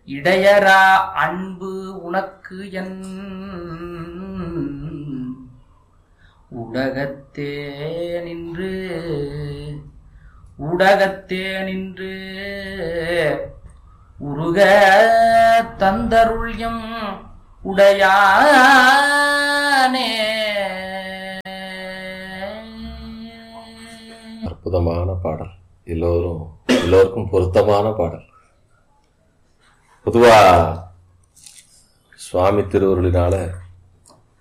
இடையரா அன்பு உனக்கு என் உடகத்தே நின்று உடகத்தே நின்று உருக தந்தருள்யம் உடையானே அற்புதமான பாடல் எல்லோரும் எல்லோருக்கும் பொருத்தமான பாடல் பொதுவா சுவாமி திருவருளினால